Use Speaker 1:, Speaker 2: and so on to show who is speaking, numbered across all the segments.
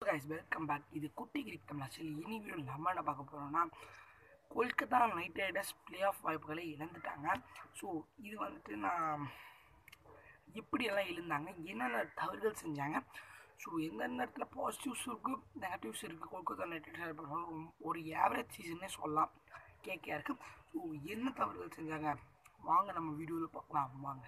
Speaker 1: guys welcome back இது குட்டி கிரிக் தமிழாச்சில் இனி வீடியோ நம்ம என்ன பார்க்க போகிறோம்னா Kolkata Knight Riders play off வாய்ப்புகளை இழந்துட்டாங்க ஸோ இது வந்துட்டு நான் எப்படியெல்லாம் இழந்தாங்க என்னென்ன தவறுகள் செஞ்சாங்க ஸோ எந்தெந்த இடத்துல பாசிட்டிவ்ஸ் இருக்குது நெகட்டிவ்ஸ் இருக்குது கொல்கத்தா நைட் ரைடர்ஸ் ஒரு ஆவரேஜ் சீசன்னே சொல்லலாம் கேகேஆருக்கு ஸோ என்ன தவறுகள் செஞ்சாங்க வாங்க நம்ம வீடியோவில் பார்க்கலாம் வாங்க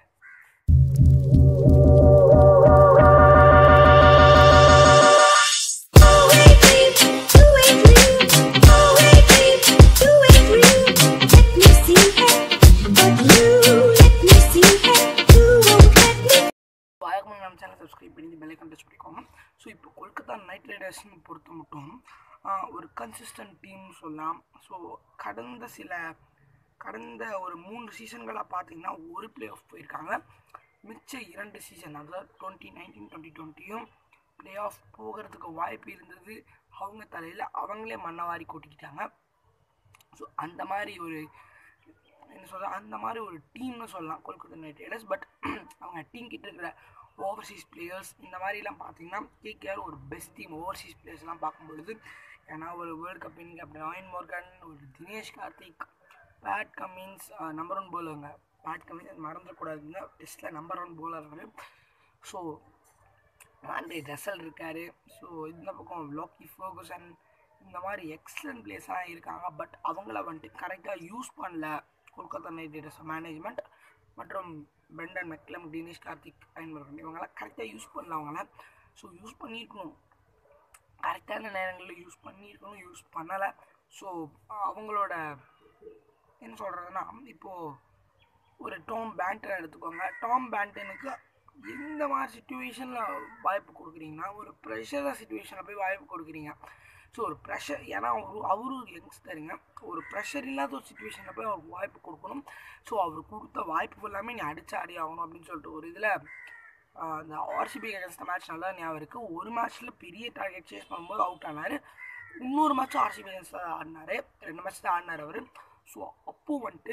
Speaker 1: வழக்கமாக நம்ம சேனல் சப்ஸ்கிரைப் பண்ணி பெல் ஐக்கன் டச் பண்ணிக்கோங்க ஸோ இப்போ கொல்கத்தா நைட் ரைடர்ஸ்னு பொறுத்த மட்டும் ஆஹ், ஒரு கன்சிஸ்டன்ட் டீம் சொல்லலாம் ஸோ கடந்த சில கடந்த ஒரு மூன்று சீசன்களாக பார்த்தீங்கன்னா ஒரு பிளே ஆஃப் போயிருக்காங்க மிச்ச இரண்டு சீசன் அதாவது டுவெண்ட்டி நைன்டீன் டுவெண்ட்டி டுவெண்ட்டியும் பிளே ஆஃப் போகிறதுக்கு வாய்ப்பு இருந்தது அவங்க தலையில் அவங்களே மண்ணவாரி கொட்டிக்கிட்டாங்க ஸோ அந்த மாதிரி ஒரு என்ன சொல்ற அந்த மாதிரி ஒரு டீம்னு சொல்லலாம் கொல்கத்தா நைட் ரைடர்ஸ் பட் அவங்க டீம் கிட்ட இருக்கிற ஓவர்சீஸ் பிளேயர்ஸ் இந்த மாதிரிலாம் பார்த்தீங்கன்னா கேகேஆர் ஒரு பெஸ்ட் டீம் ஓவர்சீஸ் பிளேயர்ஸ்லாம் பார்க்கும்பொழுது ஏன்னா ஒரு வேர்ல்டு கப் இன்னிங் அப்படி ஆயின் மோர்கன் ஒரு Dinesh Karthik Pat Cummins number one போலருங்க பேட் கமின்ஸ் மறந்துடக்கூடாதுங்க டெஸ்ட்டில் நம்பர் ஒன் போலர் அவர் ஸோ ஆண்ட்ரே ரசல் இருக்காரு ஸோ இந்த பக்கம் லோக்கி ஃபர்குசன் இந்த மாதிரி எக்ஸலண்ட் பிளேஸாக இருக்காங்க பட் அவங்கள வந்துட்டு கரெக்டாக யூஸ் பண்ணல கொல்கத்தா நைட் ரைடர்ஸ் மேனேஜ்மெண்ட் மற்றும் பெண்டன் மெக்லம் தினேஷ் கார்த்திக் பயன்படுறோம் இவங்கெல்லாம் கரெக்டாக யூஸ் பண்ணல அவங்கள ஸோ யூஸ் பண்ணியிருக்கணும் கரெக்டான நேரங்களில் யூஸ் பண்ணியிருக்கணும் யூஸ் பண்ணலை ஸோ அவங்களோட என்ன சொல்கிறதுனா இப்போது ஒரு டாம் பேண்டன் எடுத்துக்கோங்க டாம் பேண்டனுக்கு எந்த மாதிரி சுச்சுவேஷனில் வாய்ப்பு கொடுக்குறீங்கன்னா ஒரு ப்ரெஷராக சுச்சுவேஷனில் போய் வாய்ப்பு கொடுக்குறீங்க ஸோ ஒரு ப்ரெஷர் ஏன்னா அவரு அவரும் யங்ஸ்டருங்க ஒரு ப்ரெஷர் இல்லாத ஒரு சுச்சுவேஷனில் போய் அவருக்கு வாய்ப்பு கொடுக்கணும் ஸோ அவர் கொடுத்த வாய்ப்பு எல்லாமே நீ அடிச்சு ஆடி ஆகணும் அப்படின்னு சொல்லிட்டு ஒரு இதில் இந்த ஆர்சிபி அகேன்ஸ்ட் மேட்ச் நல்லா ஞாபகம் இருக்குது ஒரு மேட்ச்சில் பெரிய டார்கெட் சேஸ் பண்ணும்போது அவுட் ஆனார் இன்னொரு மேட்ச் ஆர்சிபி அகேன்ஸ்ட் தான் ஆடினார் ரெண்டு மேட்ச் தான் ஆடினார் அவர் ஸோ அப்போது வந்துட்டு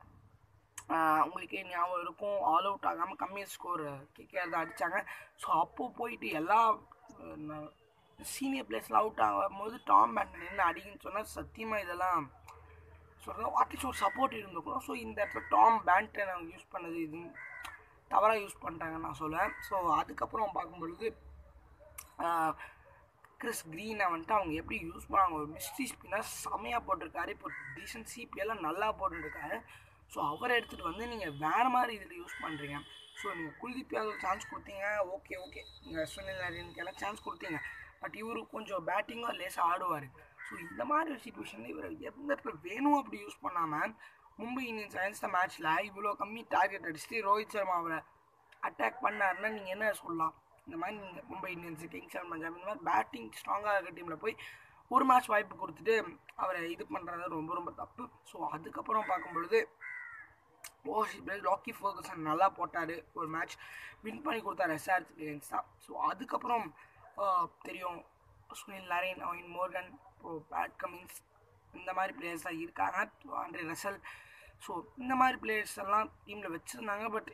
Speaker 1: ஆஹ் உங்களுக்கே ஞாபகம் இருக்கும் ஆல் அவுட் ஆகாமல் கம்மி ஸ்கோர் கேகேஆர் தான் அடித்தாங்க ஸோ அப்போது போயிட்டு எல்லா சீனியர் பிளேயர்ஸ்லாம் அவுட் ஆகும்போது டாம் பேண்ட் நின்று அடிக்குன்னு சொன்னால் சத்தியமாக இதெல்லாம் சொல்கிறோம் அட்லீஸ்ட் ஒரு சப்போர்ட் இருந்துக்கணும் ஸோ இந்த இடத்துல டாம் பேண்ட்டை அவங்க யூஸ் பண்ணது இது தவறாக யூஸ் பண்ணிட்டாங்கன்னு நான் சொல்லுவேன் ஸோ அதுக்கப்புறம் பார்க்கும்பொழுது ஆஹ், கிறிஸ் க்ரீனை வந்துட்டு அவங்க எப்படி யூஸ் பண்ணாங்க ஒரு மிஸ்ட்ரி ஸ்பின்னர் செமையாக போட்டிருக்காரு இப்போ டீசன்ட் சிபிஎல்லாம் நல்லா போட்டுருக்காரு ஸோ அவரை எடுத்துகிட்டு வந்து நீங்கள் வேறு மாதிரி இதில் யூஸ் பண்ணுறீங்க ஸோ நீங்கள் குல்தீப் யாதவ் சான்ஸ் கொடுத்தீங்க ஓகே ஓகே நீங்கள் சுனில் நரேனுக்கு எல்லாம் சான்ஸ் கொடுத்தீங்க பட் இவரு கொஞ்சம் பேட்டிங்கும் லேசாக ஆடுவார் ஸோ இந்த மாதிரி ஒரு சுச்சுவேஷனில் இவர் எந்த இடத்துல வேணும் அப்படி யூஸ் பண்ணாமல் மும்பை இந்தியன்ஸ் அகேன்ஸ்ட் மேட்ச்சில் இவ்வளோ கம்மி டார்கெட் அடிச்சுட்டு ரோஹித் சர்மா அவரை அட்டாக் பண்ணாருன்னா நீங்கள் என்ன சொல்லலாம் இந்த மாதிரி நீங்கள் Mumbai Indians Kings Eleven Punjab இந்த மாதிரி பேட்டிங் ஸ்ட்ராங்காக இருக்க டீமில் போய் ஒரு மேட்ச் வாய்ப்பு கொடுத்துட்டு அவரை இது பண்ணுறது ரொம்ப ரொம்ப தப்பு ஸோ அதுக்கப்புறம் பார்க்கும்பொழுது ஓவர்சீஸ் பிளேயர் லாக்கி ஃபர்கசன் நல்லா போட்டார் ஒரு மேட்ச் வின் பண்ணி கொடுத்தாரு எஸ்ஆர்சி அகேன்ஸ்ட் தான் ஸோ அதுக்கப்புறம் ஆஹ், தெரியும் சுனில் நரேன் அவின் மோர்கன் இப்போ பேட் கமின்ஸ் இந்த மாதிரி பிளேயர்ஸ் தான் இருக்காங்க ஆண்ட்ரே ரசல் ஸோ இந்த மாதிரி பிளேயர்ஸ் எல்லாம் டீமில் வச்சுருந்தாங்க பட்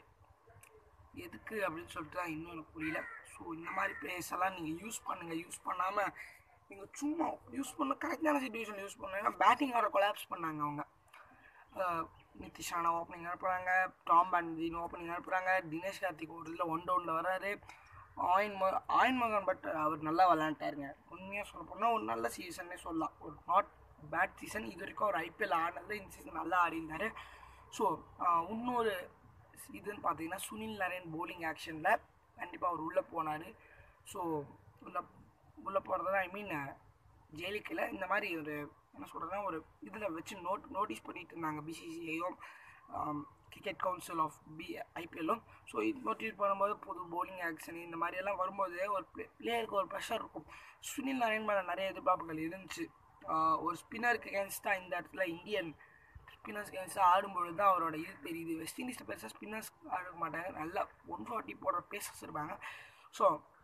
Speaker 1: எதுக்கு அப்படின்னு சொல்லிட்டு தான் இன்னும் எனக்கு புரியல ஸோ இந்த மாதிரி பிளேயர்ஸ் எல்லாம் நீங்கள் யூஸ் பண்ணுங்கள் யூஸ் பண்ணாமல் நீங்கள் சும்மா யூஸ் பண்ண கரெக்டான சுச்சுவேஷன் யூஸ் பண்ணீங்கன்னா பேட்டிங் ஆட கொலாப்ஸ் பண்ணாங்க அவங்க ஆஹ் நிதிஷ் ராணா ஓப்பனிங் அனுப்புகிறாங்க டாம் பேண்டின் ஓப்பனிங் அனுப்புகிறாங்க தினேஷ் கார்த்திக் ஒரு இதில் ஒன் டவுனில் வராரு ஆயின் மோ ஆயின் மகன் பட் அவர் நல்லா விளையாண்டாருங்க உண்மையாக சொல்ல போனால் ஒரு நல்ல சீசன்னே சொல்லலாம் ஒரு நாட் பேட் சீசன் இது வரைக்கும் அவர் ஐபிஎல் ஆடினது இந்த சீசன் நல்லா ஆடிருந்தார் ஸோ இன்னொரு இதுன்னு பார்த்தீங்கன்னா சுனில் நரேன் bowling ஆக்ஷனில் கண்டிப்பாக அவர் உள்ளே போனார் ஸோ உள்ள உள்ளே போகிறதுனா ஐ மீன் ஜெயிலுக்கில் இந்த மாதிரி ஒரு என்ன சொல்கிறதுனா ஒரு இதில் வச்சு நோட் நோட்டீஸ் பண்ணிட்டு இருந்தாங்க பிசிசிஐயும் கிரிக்கெட் கவுன்சில் ஆஃப் பி ஐபிஎல்லும் ஸோ இது நோட்டீஸ் பண்ணும்போது புது bowling ஆக்ஷன் இந்த மாதிரி எல்லாம் வரும்போது ஒரு பிளேயருக்கு ஒரு ப்ரெஷர் இருக்கும் சுனில் நரேன் மேலே நிறைய எதிர்பார்ப்புகள் இருந்துச்சு ஆஹ் ஒரு ஸ்பின்னருக்கு அகேன்ஸ்டாக இந்த இடத்துல இந்தியன் ஸ்பின்னர்ஸ் அகேன்ஸ்டாக ஆடும்பொழுது தான் அவரோட இது தெரியுது வெஸ்ட் இண்டீஸில் பெருசாக ஸ்பின்னர்ஸ் ஆட மாட்டாங்க நல்லா ஒன் ஃபார்ட்டி போடுற பேசஸ் இருப்பாங்க ஸோ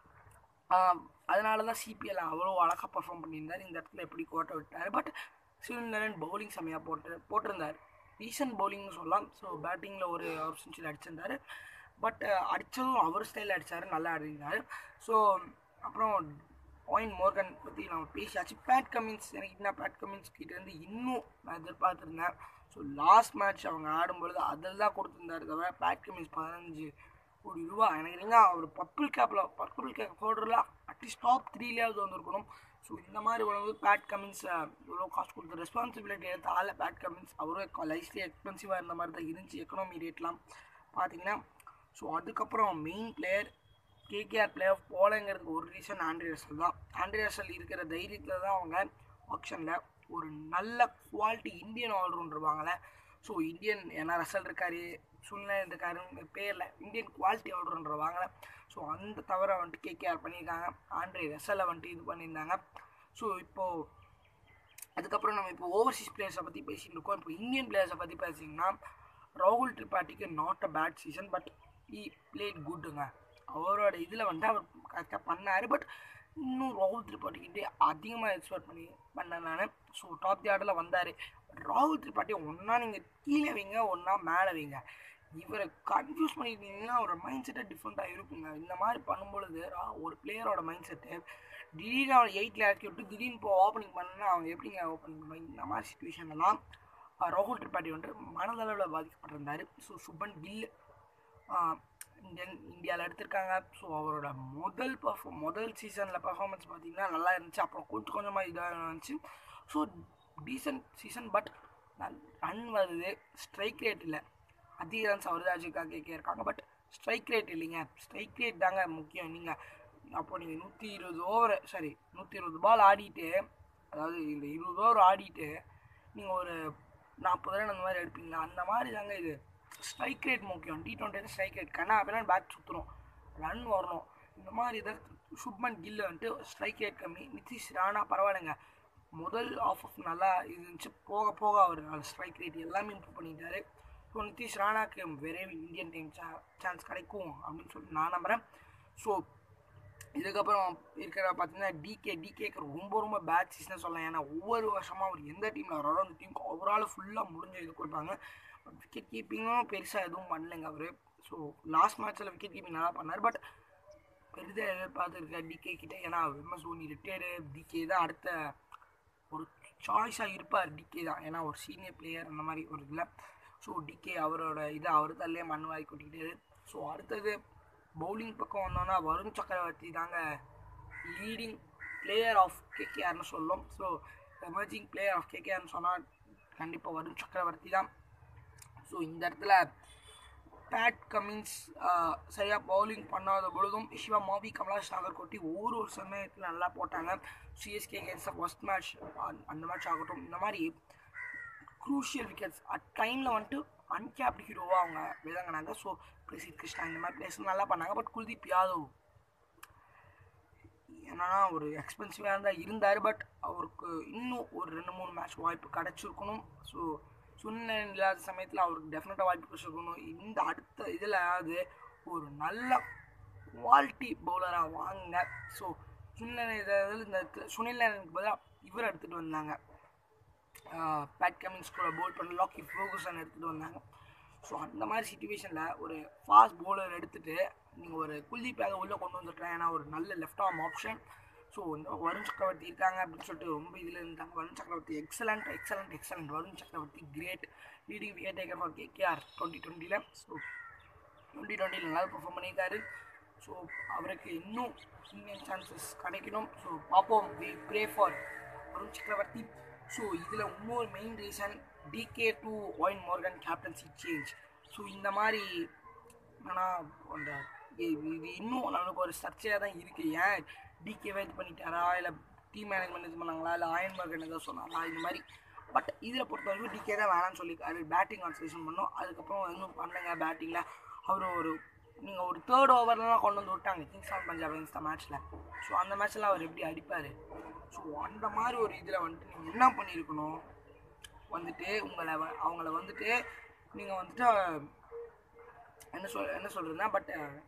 Speaker 1: அதனால தான் சிபிஎல் அவ்வளோ அழகாக பர்ஃபார்ம் பண்ணியிருந்தார் இந்த இடத்துல எப்படி கோட்டை விட்டார் பட் சுனில் நரேன் பவுலிங் செம்மையாக போட்டு போட்டிருந்தார் ரீசன்ட் பவுலிங்னு சொல்லலாம் ஸோ பேட்டிங்கில் ஒரு ஒரு செஞ்சுரி அடிச்சிருந்தார் பட் அடித்ததும் அவர் ஸ்டைலில் அடித்தார் நல்லா ஆடிருந்தார் ஸோ அப்புறம் ஒயின் மோர்கன் பற்றி நம்ம பேசியாச்சு பேட் கமின்ஸ் எனக்கு என்ன பேட் கமின்ஸ் கிட்டேருந்து இன்னும் நான் எதிர்பார்த்துருந்தேன் ஸோ லாஸ்ட் மேட்ச் அவங்க ஆடும்பொழுது அதில் தான் கொடுத்துருந்தாரு தவிர பேட் கமின்ஸ் பதினஞ்சு கோடி ரூபா எனக்கு என்னங்க அவர் பர்பிள் கேப்பில் பர்பிள் கேப் ஹோல்டரில் அட்லீஸ்ட் டாப் த்ரீலேயாவது வந்திருக்கணும் ஸோ இந்த மாதிரி வரும்போது பேட் கமின்ஸ் இவ்வளோ காசு கொடுத்து ரெஸ்பான்சிபிலிட்டி எடுத்த ஆள் பேட் கமின்ஸ் அவரும் லைஃப்லேயே எக்ஸ்பென்சிவாக இருந்த மாதிரி தான் இருந்துச்சு எக்கனாமி ரேட்லாம் பார்த்தீங்கன்னா ஸோ அதுக்கப்புறம் main player KKR play off போலங்கிறதுக்கு ஒரு ரீசன் ஆண்ட்ரி ரசல் தான் ஆண்ட்ரி ரசல் இருக்கிற தைரியத்தில் தான் அவங்க ஆப்ஷனில் ஒரு நல்ல குவாலிட்டி இந்தியன் ஆல்ரவுண்டர் வாங்கலை ஸோ இந்தியன் ஏன்னா ரசல் இருக்காரு சுனில் இருக்காரு பேரில் இந்தியன் குவாலிட்டி ஆல்ரவுண்டர் வாங்கலை ஸோ அந்த தவிர வந்துட்டு கேகேஆர் பண்ணியிருக்காங்க ஆண்ட்ரி ரசலை வந்துட்டு இது பண்ணியிருந்தாங்க ஸோ இப்போது அதுக்கப்புறம் நம்ம இப்போ ஓவர்சீஸ் பிளேயர்ஸை பற்றி பேசிட்டு இருக்கோம் இப்போ இந்தியன் பிளேயர்ஸை பற்றி பேசிங்கன்னா ராகுல் திரிபாட்டிக்கு not a bad season but ஈ பிளேட் குட்டுங்க அவரோட இதில் வந்து அவர் கரெக்டாக பண்ணார் பட் இன்னும் ராகுல் திரிபாட்டிக்கிட்டே அதிகமாக எக்ஸ்பெக்ட் பண்ணி பண்ணேன் நான் ஸோ டாப் தி ஆர்டரில் வந்தார் ராகுல் திரிபாட்டி ஒன்றா நீங்கள் கீழே வைங்க ஒன்றா மேலே வைங்க இவரை கன்ஃபியூஸ் பண்ணிட்டீங்கன்னா அவரோட மைண்ட் செட்டே டிஃப்ரெண்ட்டாக இருக்குங்க இந்த மாதிரி பண்ணும்பொழுது ரா- ஒரு பிளேயரோட மைண்ட் செட்டு திடீர்னு அவன் எயிட்டில் இறக்கி விட்டு திடீர்னு இப்போ ஓப்பனிங் பண்ணா அவங்க எப்படிங்க ஓப்பனிங் பண்ணுவாங்க இந்த மாதிரி சுச்சுவேஷன்லாம் ராகுல் திரிபாட்டி வந்துட்டு மனதளவில் பாதிக்கப்பட்டிருந்தார் ஸோ சுபன் கில் இந்தியன் இந்தியாவில் எடுத்திருக்காங்க ஸோ அவரோட முதல் பர்ஃபார்ம் முதல் சீசனில் பர்ஃபார்மன்ஸ் பார்த்தீங்கன்னா நல்லா இருந்துச்சு அப்புறம் கொஞ்சம் கொஞ்சமாக இதாக இருந்துச்சு so decent season but run வருது ஸ்ட்ரைக் ரேட் இல்லை அதிக ரன்ஸ் அவர்தாஜுக்காக கேட்க இருக்காங்க பட் ஸ்ட்ரைக் ரேட் இல்லைங்க ஸ்ட்ரைக் ரேட் தாங்க முக்கியம் நீங்கள் அப்போ நீங்கள் நூற்றி இருபது ஓவர் சாரி நூற்றி இருபது பால் ஆடிட்டு அதாவது இந்த இருபது ஓவர் ஆடிட்டு நீங்கள் ஒரு நாற்பது ரன் அந்த மாதிரி எடுப்பீங்களா அந்த மாதிரி தாங்க இது ஸ்ட்ரைக் ரேட் முக்கியம் டி டுவெண்ட்டி ஸ்ட்ரைக் ரேட் கண்ணா அப்படின்னா பேட் சுற்றுறோம் ரன் வரணும் இந்த மாதிரி இதை சுப்மன் கில் வந்துட்டு ஸ்ட்ரைக் ரேட் கம்மி நிதிஷ் ராணா பரவாயில்லைங்க முதல் ஆஃப் ஆஃப் நல்லா இருந்துச்சு போக போக அவர் ஸ்ட்ரைக் ரேட் எல்லாமே இம்ப்ரூவ் பண்ணிட்டாரு ஸோ நிதிஷ் ராணாக்கு விரைவில் இந்தியன் டீம் சான்ஸ் கிடைக்கும் அப்படின்னு சொல்லி நான் நம்புகிறேன் ஸோ இதுக்கப்புறம் இருக்கிற பார்த்தீங்கன்னா டிகே டிகேக்கு ரொம்ப ரொம்ப பேட் சீசன் சொல்லலாம் ஏன்னா ஒவ்வொரு வருஷமாக அவர் எந்த டீமில் வராரோ அந்த டீமுக்கு அவரால் ஃபுல்லாக முடிஞ்ச இது கொடுப்பாங்க விக்கெட் கீப்பிங்கும் பெருசாக எதுவும் பண்ணலைங்க அவர் ஸோ லாஸ்ட் மேட்ச்சில் விக்கெட் கீப்பிங் நல்லா பண்ணார் பட் பெரிதாக எதிர்பார்த்துருக்க டிகே கிட்ட ஏன்னா எம்எஸ் தோனி ரிட்டையர்டு டிகே தான் அடுத்த ஒரு சாய்ஸாக இருப்பார் டிகே தான் ஏன்னா ஒரு சீனியர் பிளேயர் அந்த மாதிரி ஒரு இதில் ஸோ டிகே அவரோட இதை அவர் தள்ளியே மண் வாங்கி கொட்டிக்கிட்டாரு ஸோ அடுத்தது பவுலிங் பக்கம் வந்தோன்னா வருண் சக்கரவர்த்தி தாங்க லீடிங் பிளேயர் ஆஃப் கேகேஆர்னு சொல்லும் ஸோ எமர்ஜிங் பிளேயர் ஆஃப் கேகேஆர்னு சொன்னால் கண்டிப்பாக வருண் சக்கரவர்த்தி தான் ஸோ இந்த இடத்துல பேட் கமின்ஸ் சரியாக பவுலிங் பண்ணாத பொழுதும் சிவா மாவி கமலாஷ் நாகர்கோட்டி ஒவ்வொரு ஒரு சமயத்தில் நல்லா போட்டாங்க சிஎஸ்கே கேட்ஸ் ஃபர்ஸ்ட் மேட்ச் அந்த மேட்ச் ஆகட்டும் இந்த மாதிரி க்ரூஷியல் விக்கெட்ஸ் அட் டைமில் வந்துட்டு அன்கேப்டு ஹீரோவாக அவங்க விளங்கினாங்க ஸோ பிரசித் கிருஷ்ணா இந்த மாதிரி பிளேஸ் நல்லா பண்ணாங்க பட் குல்தீப் யாதவ் என்னன்னா ஒரு எக்ஸ்பென்சிவாக இருந்தால் இருந்தார் பட் அவருக்கு இன்னும் ஒரு ரெண்டு மூணு மேட்ச் வாய்ப்பு கிடச்சிருக்கணும் ஸோ சுனில் இல்லாத சமயத்தில் அவருக்கு டெஃபினட்டாக வாய்ப்பு கிடச்சிருக்கணும் இந்த அடுத்த இதில் ஒரு நல்ல குவாலிட்டி பவுலராக வாங்குங்க ஸோ சுனில் இதில் இந்த சுனில் பதிலாக இவர் எடுத்துகிட்டு வந்தாங்க பேட் கமின்ஸ் கூட போல் பண்ண லாக்கி ஃபோகஸன் எடுத்துகிட்டு வந்தாங்க ஸோ அந்த மாதிரி சுச்சுவேஷனில் ஒரு ஃபாஸ்ட் பவுலர் எடுத்துகிட்டு நீங்கள் ஒரு குல்தீப் யாதவ் உள்ளே கொண்டு வந்துட்டேன் ஏன்னா ஒரு நல்ல லெஃப்ட் ஆர்ம் ஆப்ஷன் ஸோ இந்த வருண் சக்கரவர்த்தி இருக்காங்க அப்படின்னு சொல்லிட்டு ரொம்ப இதில் இருந்தாங்க வருண் சக்கரவர்த்தி excellent excellent excellent Varun Chakravarthy great leading wicket taker for KKR twenty டுவெண்ட்டியில் ஸோ டுவெண்ட்டி டுவெண்ட்டியில் நல்லா பெர்ஃபார்ம் பண்ணியிருக்காரு ஸோ அவருக்கு இன்னும் இந்தியன் சான்சஸ் கிடைக்கணும் ஸோ பார்ப்போம் we pray for Varun Chakravarthy so இதில் இன்னொரு main reason DK to Eoin Morgan captaincy change so இந்த மாதிரி என்னன்னா அந்த இ- இது இன்னும் நம்மளுக்கு ஒரு சர்ச்சையாக தான் இருக்குது ஏன் டிகேவே இது பண்ணிட்டாரா இல்லை டீம் மேனேஜ்மெண்ட் இது பண்ணாங்களா இல்லை அயன் மர்கன் ஏதோ சொன்னாங்களா இந்த மாதிரி பட் இதில் பொறுத்த வரைக்கும் டிகே தான் வேணாம்னு சொல்லியிருக்காரு பேட்டிங் கான்சன்ட்ரேஷன் பண்ணோம் அதுக்கப்புறம் இன்னும் பண்ணுங்க பேட்டிங்கில் அவர் ஒரு நீங்கள் ஒரு தேர்ட் ஓவர்லாம் கொண்டு வந்து விட்டாங்க கிங்ஸ் ஆஃப் பஞ்சாப் இந்த மேட்ச்சில் ஸோ அந்த மேட்ச்லாம் அவர் எப்படி அடிப்பார் ஸோ அந்த மாதிரி ஒரு இதில் வந்துட்டு நீங்கள் என்ன பண்ணியிருக்கணும் வந்துட்டு உங்களை வ- அவங்கள வந்துட்டு நீங்கள் வந்துட்டு என்ன சொல் என்ன சொல்கிறதுனா பட்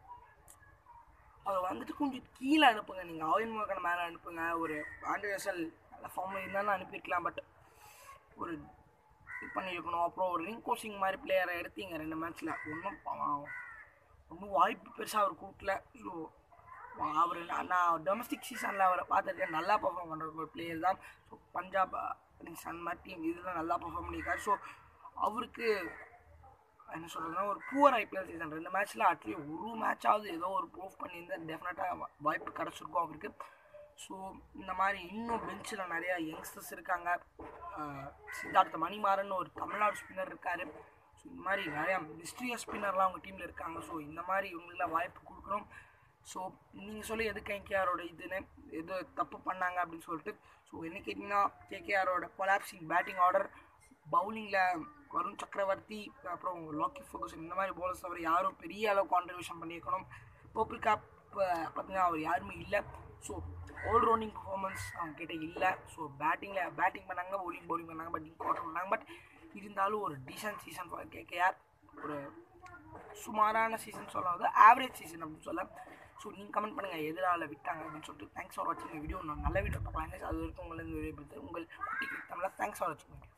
Speaker 1: அவர் வந்துட்டு கொஞ்சம் கீழே அனுப்புங்க நீங்கள் ஆயின் மோகன் மேலே அனுப்புங்க ஒரு ஆண்ட்ரி ரசல் நல்ல ஃபார்ம் இருந்தாலும் அனுப்பியிருக்கலாம் பட் ஒரு இது பண்ணியிருக்கணும் அப்புறம் ஒரு ரிங் கோச்சிங் மாதிரி பிளேயரை எடுத்தீங்க ரெண்டு மேட்ச்சில் ஒன்றும் ஒன்றும் வாய்ப்பு பெருசாக அவர் கொடுக்கல ஸோ அவர் நான் நான் டொமஸ்டிக் சீசனில் அவரை பார்த்துருக்கேன் நல்லா பர்ஃபார்ம் பண்ணுற ஒரு பிளேயர் தான் ஸோ பஞ்சாப் கிங்ஸ் அந்த மாதிரி டீம் இதெல்லாம் நல்லா பர்ஃபார்ம் பண்ணியிருக்காரு ஸோ அவருக்கு என்ன சொல்கிறதுனா ஒரு புவர் ஐபிஎல் சீசன் ரெண்டு மேட்ச்சில் அட்லீஸ்ட் ஒரு மேட்சாவது ஏதோ ஒரு ப்ரூவ் பண்ணியிருந்தா டெஃபினட்டாக வாய்ப்பு கிடச்சிருக்கும் அவருக்கு ஸோ இந்த மாதிரி இன்னும் பெஞ்சில் நிறையா யங்ஸ்டர்ஸ் இருக்காங்க ஆஹ் சித்தார்த்த மணிமாறன் ஒரு தமிழ்நாடு ஸ்பின்னர் இருக்கார் ஸோ இந்த மாதிரி நிறையா மிஸ்ட்ரியஸ் ஸ்பின்னர்லாம் அவங்க டீமில் இருக்காங்க ஸோ இந்த மாதிரி இவங்களுக்குலாம் வாய்ப்பு கொடுக்குறோம் ஸோ நீங்கள் சொல்லி எது கேகேஆரோட இதுன்னு எது தப்பு பண்ணாங்க அப்படின்னு சொல்லிட்டு ஸோ என்ன கேட்டிங்கன்னா கேகேஆரோட கொலாப்சிங் பேட்டிங் ஆர்டர் பவுலிங்கில் வருண் சக்கரவர்த்தி அப்புறம் லோக்கி ஃபோகஸ் இந்த மாதிரி போலர்ஸ் தவிர யாரும் பெரிய அளவு கான்ட்ரிபியூஷன் பண்ணியிருக்கணும் பர்பிள் கேப் பார்த்தீங்கன்னா அவர் யாருமே இல்லை ஸோ ஆல் ரவுண்டிங் பர்ஃபார்மன்ஸ் அவங்க கிட்ட இல்லை ஸோ பேட்டிங்கில் பேட்டிங் பண்ணாங்க bowling bowling பண்ணாங்க பட் இம்பார்ட்டன் பண்ணாங்க பட் இருந்தாலும் ஒரு டீசன்ட் சீசன் ஃபார் கேகேஆர் ஒரு சுமாரான சீசன் சொல்லாத ஆவரேஜ் சீசன் அப்படின்னு சொல்ல ஸோ நீங்கள் கமெண்ட் பண்ணுங்கள் எதிரால விட்டாங்க அப்படின்னு சொல்லிட்டு தேங்க்ஸ் ஃபார் வாட்சிங் வீடியோ நான் நல்ல வீடியோ பார்க்கலாம் அது வரைக்கும் உங்களை இந்த வீடியோ உங்கள் குட்டி தமிழ் தேங்க்ஸ் ஃபார் வாட்சிங்